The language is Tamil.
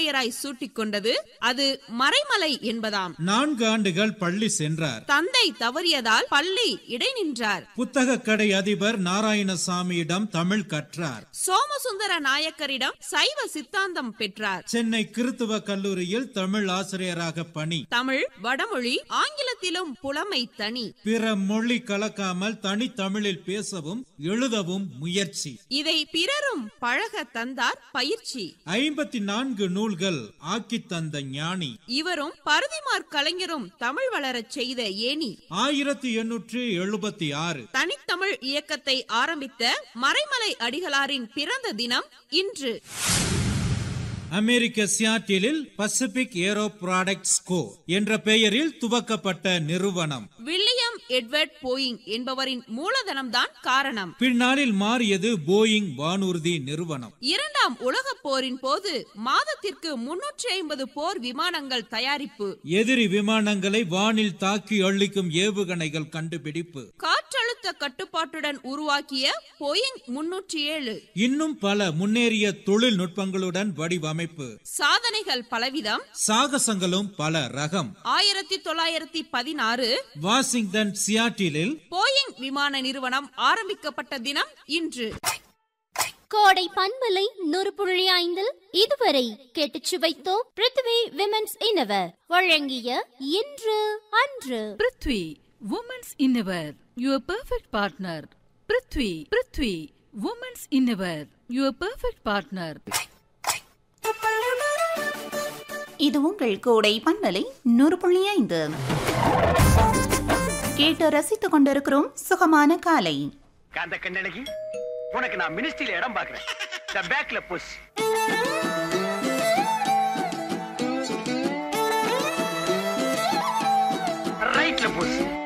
பெயராய் சூட்டிக் கொண்டது அது மறைமலை என்பதாம் நான்கு ஆண்டுகள் பள்ளி சென்றார் தந்தை தவறியதால் பள்ளி இடைநின்றார் புத்தக கடை அதிபர் நாராயணசாமியிடம் தமிழ் கற்றார் சோமசுந்தர நாயக்கரிடம் சைவ சித்தாந்தம் பெற்றார் சென்னை கிறித்துவ கல்லூரியில் தமிழ் ஆசிரியராக பணி தமிழ் வடமொழி ஆங்கிலத்திலும் புலமை தனி பிற மொழி கலக்காமல் தனி தமிழில் பேசவும் எழுதவும் முயற்சி இதை பிறரும் பழக தந்தார் பயிற்சி ஐம்பத்தி நான்கு நூல்கள் ஆக்கித் தந்த ஞானி இவரும் பருதிமார் கலைஞரும் தமிழ் வளரச் செய்த ஏணி ஆயிரத்தி எண்ணூற்று எழுபத்தி ஆறு தனித்தமிழ் இயக்கத்தை ஆரம்பித்த மறைமலை அடிகளாரின் பிறந்த தினம் இன்று அமெரிக்க சியாட்டிலில் பசிபிக் ஏரோ ப்ராடக்ட்ஸ் கோ என்ற பெயரில் துவக்கப்பட்ட நிறுவனம் வில்லியம் எட்வர்ட் போயிங் என்பவரின் மூலதனம்தான் காரணம் பின்னாளில் மாறியது போயிங் வானூர்தி நிறுவனம் இரண்டாம் உலகப் போரின் போது மாதத்திற்கு முன்னூற்றி ஐம்பது போர் விமானங்கள் தயாரிப்பு எதிரி விமானங்களை வானில் தாக்கி அழிக்கும் ஏவுகணைகள் கண்டுபிடிப்பு காற்றழுத்த கட்டுப்பாட்டுடன் உருவாக்கிய போயிங் முன்னூற்றி ஏழு இன்னும் பல முன்னேறிய தொழில்நுட்பங்களுடன் வடிவமைப்பு சாதனைகள் பலவிதம் சாகசங்களும் பல ரகம் ஆயிரத்தி தொள்ளாயிரத்தி பதினாறு வாஷிங்டன் சியாட்டிலில் போயிங் விமான நிறுவனம் ஆரம்பிக்கப்பட்ட தினம் இன்று கோடை பண்பலை நூறு புள்ளி ஐந்தில் இதுவரை கேட்டுச் சுவைத்தோம் பிருத்வி விமென்ஸ் இன்னவர் வழங்கிய இன்று அன்று prithvi women's innerwear your perfect partner prithvi prithvi women's innerwear your perfect partner இது உங்கள் கோடை பண்பலை நூறு புள்ளி ஐந்து கேட்டு ரசித்துக் கொண்டிருக்கிறோம் சுகமான காலை காந்த கண்ணழகி உனக்கு நான் மினிஸ்ட்ரியில இடம் பாக்குறேன் த பேக்ல புஷ் ரைட்ல புஷ்